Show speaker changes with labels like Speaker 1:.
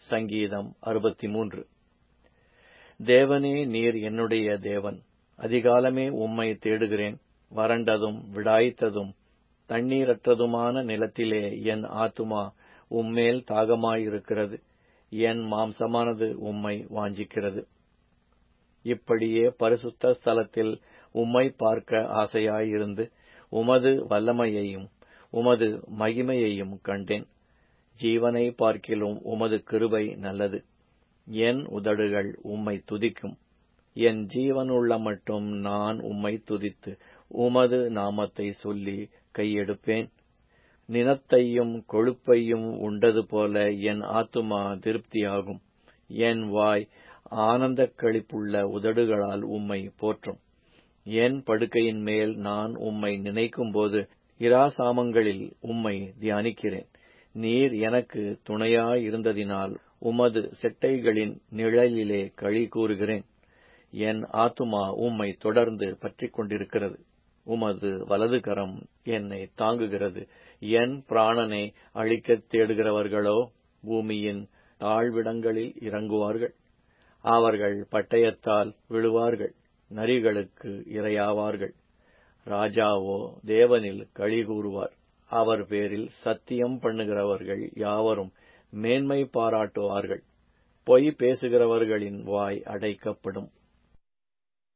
Speaker 1: சங்கீதம் அறுபத்தி மூன்று தேவனே நீர் என்னுடைய தேவன் அதிகாலமே உம்மை தேடுகிறேன் வறண்டதும் விடாய்த்ததும் தண்ணீரற்றதுமான நிலத்திலே என் ஆத்துமா உம்மேல் தாகமாயிருக்கிறது என் மாம்சமானது உம்மை வாஞ்சிக்கிறது இப்படியே பரிசுத்த ஸ்தலத்தில் உம்மை பார்க்க ஆசையாயிருந்து உமது வல்லமையையும் உமது மகிமையையும் கண்டேன் ஜீவனை பார்க்கிலும் உமது கிருபை நல்லது என் உதடுகள் உம்மை துதிக்கும் என் ஜீவனுள்ள மட்டும் நான் உம்மை துதித்து உமது நாமத்தை சொல்லி கையெடுப்பேன் நினத்தையும் கொழுப்பையும் உண்டது போல என் ஆத்துமா திருப்தியாகும் என் வாய் ஆனந்த களிப்புள்ள உதடுகளால் உம்மை போற்றும் என் படுக்கையின் மேல் நான் உம்மை நினைக்கும்போது இராசாமங்களில் உம்மை தியானிக்கிறேன் நீர் எனக்கு துணையாயிருந்ததினால் உமது செட்டைகளின் நிழலிலே களி கூறுகிறேன் என் ஆத்துமா உம்மை தொடர்ந்து பற்றிக் கொண்டிருக்கிறது உமது வலது கரம் என்னை தாங்குகிறது என் பிராணனை அழிக்கத் தேடுகிறவர்களோ பூமியின் தாழ்விடங்களில் இறங்குவார்கள் அவர்கள் பட்டயத்தால் விழுவார்கள் நரிகளுக்கு இரையாவார்கள் ராஜாவோ தேவனில் களி கூறுவார் அவர் பேரில் சத்தியம் பண்ணுகிறவர்கள் யாவரும் மேன்மை பாராட்டுவார்கள் பொய் பேசுகிறவர்களின் வாய் அடைக்கப்படும்